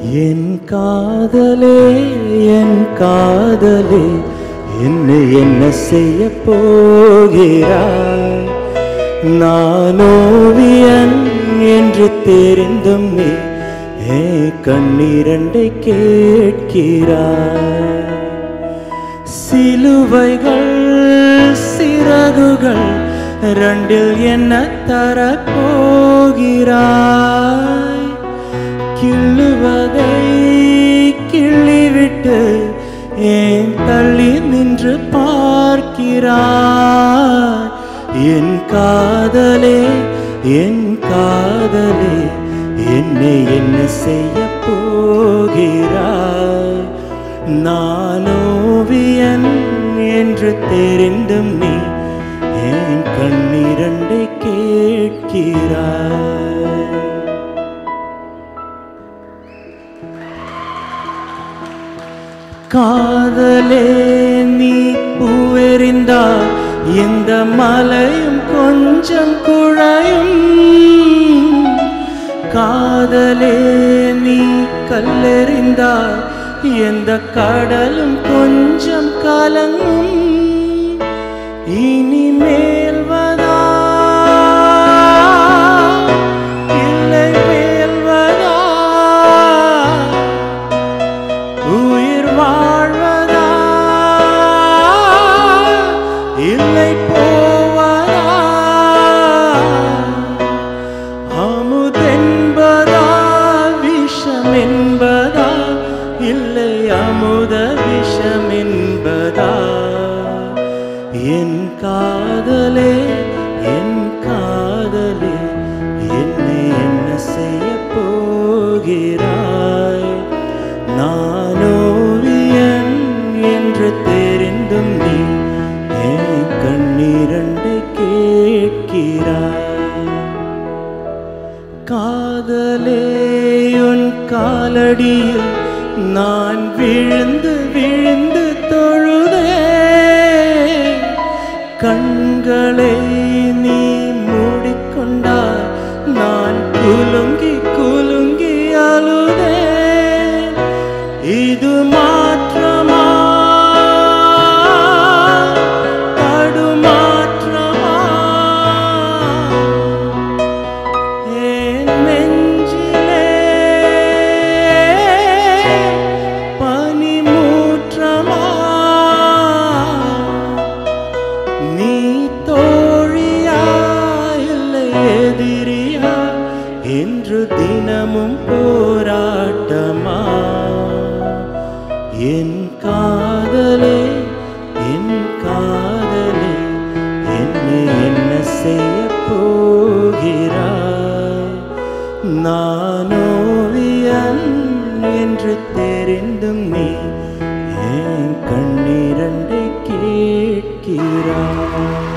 என் காதலே என் காதலே என்ன என்ன செய்ய போகிறாய் நான் ஓவியன் என்று தெரிந்தும் நீ ஏ கண்ணீரண்டை கேட்கிறாய் சிலுவைகள் சிறகுகள் ரெண்டில் என்ன தரப்போகிறாய் கிள்ளுவதை கிள்ளிவிட்டு ஏன் தள்ளி நின்று பார்க்கிறாய் என் காதலே என் காதலே என்னை என்ன செய்ய போகிறாய் நான் ஓவியன் என்று தெரிந்தும் நீ என் கண்ணீரண்டை கேட்கிறாய் காதலே நீ பூவெறிந்தால் இந்த மலையும் கொஞ்சம் குழையும் காதலே நீ கல்லெறிந்தால் எந்த கடலும் கொஞ்சம் கலங்கும் இனிமேல் வதா இல்லை மேல்வதா உயிர் வாழ்வதா இல்லை போவதா அமுதென்பதா விஷம் என்பதா இல்லை அமுத விஷம் என்பதா என் காதலே என் காதலே என்னை என்ன செய்ய போகிறாய் நான் ஓவியன் என்று தெரிந்தும் நீ என் கண்ணீரண்டை கேட்கிறாய் காதலே உன் காலடியில் நான் விழுந்து விழுந்து தொழுதே கண்களை நீ மூடிக்கொண்டாய் நான் குலுங்கி குலுங்கி அழுதே இது மாற்றமா தடுமாற்றமா என் நெஞ்சிலே பனிமூற்றமா நீ தோழியா இல்லை எதிரியா என்று தினமும் போராட்டமா என் காதலே என் காதலே என்னை என்ன செய்ய போகிறாய் நான் ஓவியன் என்று தெரிந்தும் நீ என் கண்ணீரண்டை கேட்கிறாய்